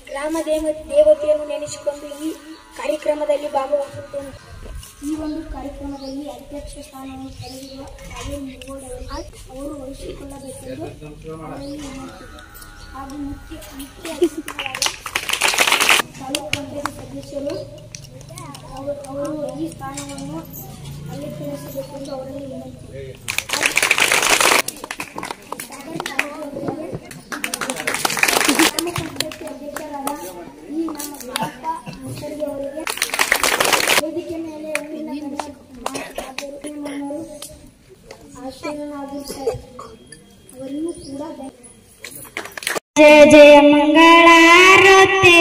ಗ್ರಾಮ ದೇವ ದೇವತೆಯನ್ನು ನೆನೆಸಿಕೊಂಡು ಈ ಕಾರ್ಯಕ್ರಮದಲ್ಲಿ ಭಾಗವಹಿಸುತ್ತೇನೆ ಈ ಒಂದು ಕಾರ್ಯಕ್ರಮದಲ್ಲಿ ಅಧ್ಯಕ್ಷ ಸ್ಥಾನವನ್ನು ಪಡೆದಿರುವ ಕಾವೇರಿ ಮುಗೋಡ್ ಅವರಿಗೆ ಅವರು ವಹಿಸಿಕೊಳ್ಳಬೇಕೆಂದು ಅವರಲ್ಲಿ ವಿನಂತಿ ಹಾಗೂ ಮುಖ್ಯ ಮುಖ್ಯ ಅತಿಥಿಗಳಾದ ತಾಲೂಕು ಪಂಚಾಯತ್ ಸದಸ್ಯರು ಅವರು ಅವರು ಈ ಸ್ಥಾನವನ್ನು ಅಲಂಕರಿಸಬೇಕೆಂದು ಅವರಲ್ಲಿ ವಿನಂತಿ ಗ್ರಾಮ ಪಂಚಾಯತ್ ಅಧ್ಯಕ್ಷರಾದ ಈ ನಮ್ಮ ಗ್ರಾಮ ಮುಖರ್ಜಿ ಅವರಿಗೆ ವೇದಿಕೆ ಮೇಲೆ ಊರಿನ ಕನ್ನಡ ಆಶೀರ್ವಾದಿಸುತ್ತಾರೆ ಅವರಿಗೂ ಕೂಡ ಧನ್ಯವಾದ. ಜಯ ಜಯ ಮಂಗಳಾರತೆ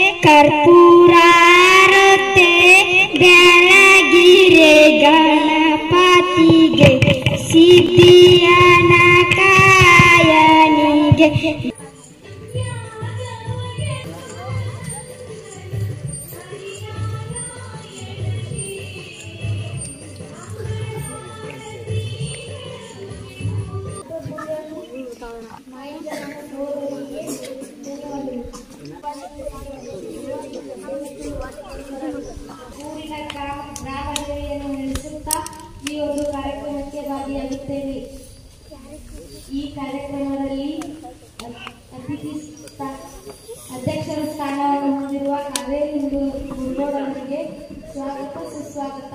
ಕರ್ಪೂರಾರತೆ ಬೆಳಗಿರೆ ಗಣಪತಿಗೆ ಸಿದ್ಧಿಯನ ಕಾಯನಿಗೆ ಊರಿನ ಗ್ರಾಮ ಗ್ರಾಮದೇವಿಯನ್ನು ನೆಲೆಸುತ್ತಾ ಈ ಒಂದು ಕಾರ್ಯಕ್ರಮಕ್ಕೆ ಭಾಗಿಯಾಗುತ್ತೇವೆ ಈ ಕಾರ್ಯಕ್ರಮದಲ್ಲಿ ಅ- ಅತಿಥಿ ಸ್ಥಾ- ಅಧ್ಯಕ್ಷರ ಸ್ಥಾನವನ್ನು ಹೊಂದಿರುವ ಕಾವೇರಿ ಹಿಂದೂ ಗುರುಗೋಡ್ ಅವರಿಗೆ ಸ್ವಾಗತ ಸುಸ್ವಾಗತ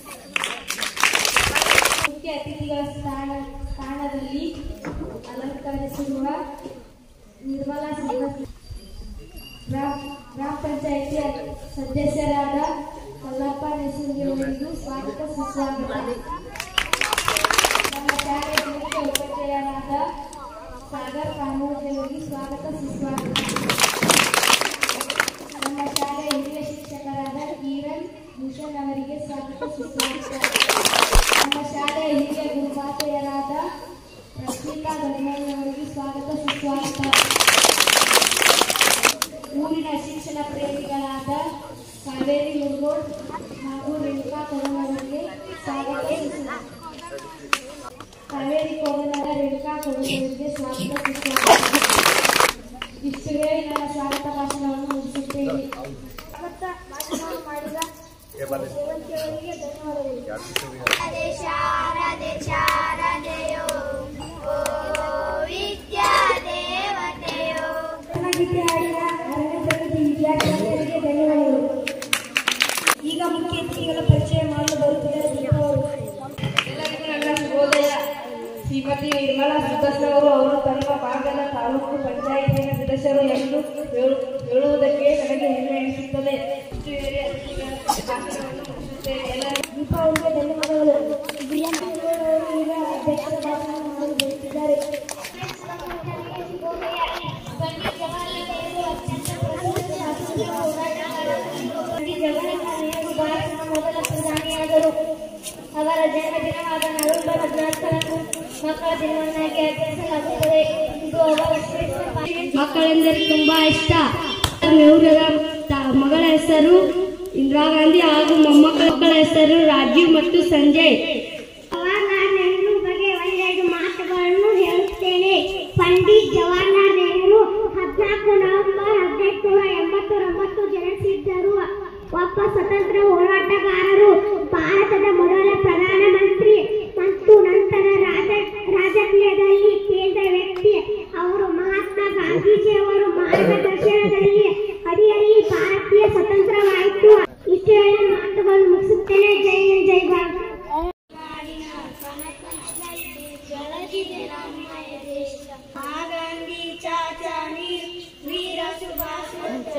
ಮುಖ್ಯ ಅತಿಥಿಗಳ ಸ್ಥಾನ ಸ್ಥಾನದಲ್ಲಿ ಅಲಂಕರಿಸಿರುವ ನಿರ್ಮಲಾ ಶ್ರೀಮತಿ ಗ್ರಾಮ ಗ್ರಾಮ ಪಂಚಾಯಿತಿ ಸದಸ್ಯರಾದ ಕಲ್ಲಪ್ಪ ನೆಸೂರಿಯವರಿಗೂ ಸ್ವಾಗತ ಸುಸ್ವಾಗತ ನಮ್ಮ ಶಾಲೆಯ ಮುಖ್ಯ ಉಪಾಧ್ಯಾಯರಾದ ಸಾಗರ್ ಕಾಮೋಜಿಯವರಿಗೆ ಸ್ವಾಗತ ಸುಸ್ವಾಗತ ನಮ್ಮ ಶಾಲೆಯ ಹಿರಿಯ ಶಿಕ್ಷಕರಾದ ಕಿರಣ್ ಭೂಷಣ್ ಅವರಿಗೆ ಸ್ವಾಗತ ಸುಸ್ವಾಗತ ನಮ್ಮ ಶಾಲೆಯ ಹಿರಿಯ ಗುರುಮಾತೆಯರಾದ ರಶ್ಮಿಕಾ ಧರ್ಮಣ್ಣ ಅವರಿಗೆ ಸ್ವಾಗತ ಸುಸ್ವಾಗತ ಊರಿನ ಶಿಕ್ಷಣ ಪ್ರೇಮಿಗಳಾದ ಕಾವೇರಿ ಮುರುಗೋಡ್ ಹಾಗೂ ರೇಣುಕಾ ಕರುಣ್ ಅವರಿಗೆ ಸ್ವಾಗತ ಸುಸ್ವಾಗತ. ಕಾವೇರಿ ಕೋಗನದ ರೇಣುಕಾ ಕರುಣ್ ಅವರಿಗೆ ಸ್ವಾಗತ ಸುಸ್ವಾಗತ. ಇಷ್ಟು ಹೇಳಿ ನನ್ನ ಸ್ವಾಗತ ಭಾಷಣವನ್ನು ಮುಗಿಸುತ್ತೇನೆ ಸ್ವಾಗತ ಭಾಷಣವನ್ನು ಮಾಡಿದ ಸೇವಂತಿಯವರಿಗೆ ಧನ್ಯವಾದಗಳು ಗೀತೆ ಹಾಡಿದ ಅರಣ್ಯ ತರಗತಿ ವಿದ್ಯಾರ್ಥಿಗಳಿಗೆ ಧನ್ಯವಾದಗಳು ಈಗ ಮುಖ್ಯ ಅತಿಥಿಗಳ ಪರಿಚಯ ಮಾಡಲು ಬರುತ್ತಿದ್ದಾರೆ ದೀಪಾ ಅವರು ಎಲ್ಲರಿಗೂ ನನ್ನ ಶುಭೋದಯ ಶ್ರೀಮತಿ ನಿರ್ಮಲಾ ಸುಬ್ಬಸ್ರವರು ಅವರು ತಮ್ಮ ಭಾಗದ ತಾಲೂಕು ಪಂಚಾಯಿತಿಯ ಸದಸ್ಯರು ಎಂದು ಹೇಳು- ಹೇಳುವುದಕ್ಕೆ ನನಗೆ ಹೆಮ್ಮೆ ಎನಿಸುತ್ತದೆ ಇಷ್ಟು ಹೇಳಿ ಅತಿಥಿಗಳ ಭಾಷಣವನ್ನು ಮುಗಿಸುತ್ತೇನೆ ಎಲ್ಲರಿಗೂ ದೀಪಾ ಅವರಿಗೆ ಧನ್ಯವಾದಗಳು ಬಿರಿಯಾನಿ ಅವರು ಈಗ ಅಧ್ಯಕ್ಷರ ಭಾಷಣ ಮಾಡಲು ಬರುತ್ತಿದ್ದಾರೆ ಪಂಡಿತ್ ಜವಾಹರಲಾಲ್ ನೆಹರು ಭಾರತದ ಮೊದಲ ಪ್ರಧಾನಿಯಾದರು ಅವರ ಜನ್ಮದಿನವಾದ ನವೆಂಬರ್ ಹದಿನಾಲ್ಕರಂದು ಮಕ್ಕಳ ದಿನವನ್ನಾಗಿ ಆಚರಿಸಲಾಗುತ್ತದೆ ಇದು ಅವರ ಶ್ರೇಷ್ಠ ಮಕ್ಕಳೆಂದರೆ ತುಂಬಾ ಇಷ್ಟ ನೆಹರುರ ತ- ಮಗಳ ಹೆಸರು ಇಂದಿರಾ ಗಾಂಧಿ ಹಾಗೂ ಮೊಮ್ಮಕ್ಕಳ ಮಕ್ಕಳ ಹೆಸರು ರಾಜೀವ್ ಮತ್ತು ಸಂಜಯ್ ಜವಾಹರ್ಲಾಲ್ ನೆಹರು ಬಗ್ಗೆ ಒಂದೆರಡು ಮಾತುಗಳನ್ನು ಹೇಳುತ್ತೇನೆ ಪಂಡಿತ್ ಜವಾಹರ್ಲಾಲ್ ನೆಹರು ಹದಿನಾಲ್ಕು ನವೆಂಬರ್ ಹದಿನೆಂಟುನೂರ ಎಂಬತ್ತೊಂಬತ್ತು ಜನಿಸಿದ್ದರು ಒಬ್ಬ ಸ್ವತಂತ್ರ ಹೋರಾಟಗಾರರು ಭಾರತದ ಮೊದಲ ಪ್ರಧಾನಮಂತ್ರಿ ಮತ್ತು ನಂತರ ರಾಜ ರಾಜಕೀಯದಲ್ಲಿ ಕೇಂದ್ರ ವ್ಯಕ್ತಿ ಅವರು ಮಹಾತ್ಮ ಗಾಂಧೀಜಿಯವರು ಮಾರ್ಗದರ್ಶನದಲ್ಲಿ ಅಡಿಯಲ್ಲಿ ಭಾರತೀಯ ಸ್ವತಂತ್ರವಾಯಿತು ಇಷ್ಟು ಹೇಳಿ ಮಾತುಗಳನ್ನು ಮುಗಿಸುತ್ತೇನೆ ಜೈ ಹಿಂದ್, ಜೈ ಭಾರತ್ ಗಾಂಧಿ ಚಾಚಾನಿ ವೀರ ಸುಭಾಷ್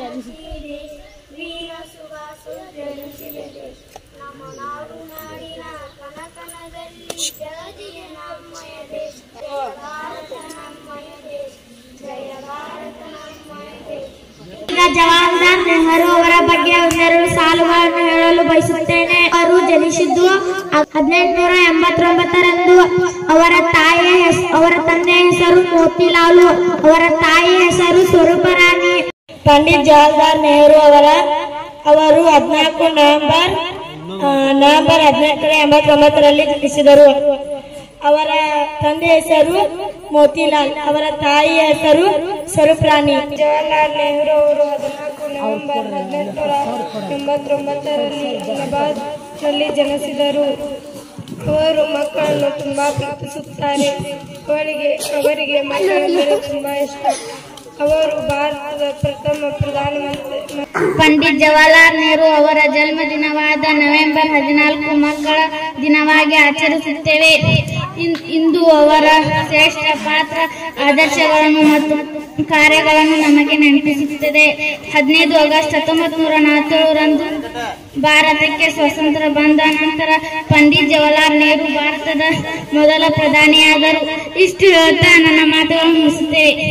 ವೀರ ಸುಭಾಷ್ ನಮ್ಮ ನಾಡು ನಾಡಿನ ಕನಕನದಲ್ಲಿ ಬೆಳದಿಗೆ ನಮ್ಮಯ ದೇಶ ಜಯ ಭಾರತ ನಮ್ಮಯ ದೇಶ ಜಯ ಭಾರತ ನಮ್ಮಯ ದೇಶ ಈಗ ಜವಾಹರ್ಲಾಲ್ ನೆಹರು ಅವರ ಬಗ್ಗೆ ಒಂದೆರಡು ಸಾಲುಗಳನ್ನು ಹೇಳಲು ಬಯಸುತ್ತೇನೆ ಅವರು ಜನಿಸಿದ್ದು ಹದಿನೆಂಟುನೂರ ಎಂಬತ್ತೊಂಬತ್ತರಂದು ಅವರ ತಾಯಿಯ ಹೆಸ್- ಅವರ ತಂದೆಯ ಹೆಸರು ಮೋತಿಲಾಲು ಅವರ ತಾಯಿಯ ಹೆಸರು ಸ್ವರೂಪರಾಣಿ ಪಂಡಿತ್ ಜವಾಹರ್ಲಾಲ್ ನೆಹರು ಅವರ ಅವರು ಹದಿನಾಲ್ಕು ನವೆಂಬರ್ ಆ, ನವೆಂಬರ್ ಹದಿನೆಂಟುನೂರ ಎಂಬತ್ತೊಂಬತ್ತರಲ್ಲಿ ಜನಿಸಿದರು ಅವರ ತಂದೆ ಹೆಸರು ಮೋತಿಲಾಲ್ ಅವರ ತಾಯಿಯ ಹೆಸರು ಸ್ವರೂಪ್ರಾಣಿ ಜವಾಹರ್ಲಾಲ್ ನೆಹರು ಅವರು ಹದಿನಾಲ್ಕು ನವೆಂಬರ್ ಹದಿನೆಂಟುನೂರ ಎಂಬತ್ತೊಂಬತ್ತರಲ್ಲಿ ಅಲಹಾಬಾದ್ ನಲ್ಲಿ ಜನಿಸಿದರು ಅವರು ಮಕ್ಕಳನ್ನು ತುಂಬಾ ಪ್ರೀತಿಸುತ್ತಾರೆ ಅವರಿಗೆ ಅವರಿಗೆ ಮಕ್ಕಳೆಂದರೆ ತುಂಬಾ ಇಷ್ಟ ಅವರು ಭಾರತದ ಪ್ರಥಮ ಪ್ರಧಾನಮಂತ್ರಿ ಪಂಡಿತ್ ಜವಾಹರ್ಲಾಲ್ ನೆಹರು ಅವರ ಜನ್ಮ ದಿನವಾದ ನವೆಂಬರ್ ಹದಿನಾಲ್ಕು ಮಕ್ಕಳ ದಿನವಾಗಿ ಆಚರಿಸುತ್ತೇವೆ ಇನ್- ಇಂದು ಅವರ ಶ್ರೇಷ್ಠ ಪಾತ್ರ ಆದರ್ಶಗಳನ್ನು ಮತ್ತು ಕಾರ್ಯಗಳನ್ನು ನಮಗೆ ನೆನಪಿಸುತ್ತದೆ ಹದಿನೈದು ಆಗಸ್ಟ್ ಹತ್ತೊಂಬತ್ತು ನೂರ ನಲವತ್ತೇಳರಂದು ಭಾರತಕ್ಕೆ ಸ್ವಾತಂತ್ರ್ಯ ಬಂದ ನಂತರ ಪಂಡಿತ್ ಜವಾಹರ್ಲಾಲ್ ನೆಹರು ಭಾರತದ ಮೊದಲ ಪ್ರಧಾನಿಯಾದರು ಇಷ್ಟು ಹೇಳ್ತಾ ನನ್ನ ಮಾತುಗಳನ್ನು ಮುಗಿಸುತ್ತೇವೆ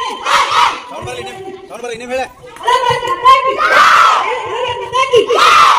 ಸೌಂಡ್ ಬರಲಿ ಇನ್ನೇಮ್- ಸೌಂಡ್ ಬರಲಿ ಇನ್ನೇಮ್ ಹೇಳೆ ಅಲ್ಲ, ಅಲ್ಲ, ಅಲ್ಲ, ಅಲ್ಲ, ಅಲ್ಲ, ಅಲ್ಲ, ಅಲ್ಲ, ಅಲ್ಲ, ಅಲ್ಲ, ಅಲ್ಲ, ಅಲ್ಲ, ಅಲ್ಲ, ಅಲ್ಲ, ಅಲ್ಲ,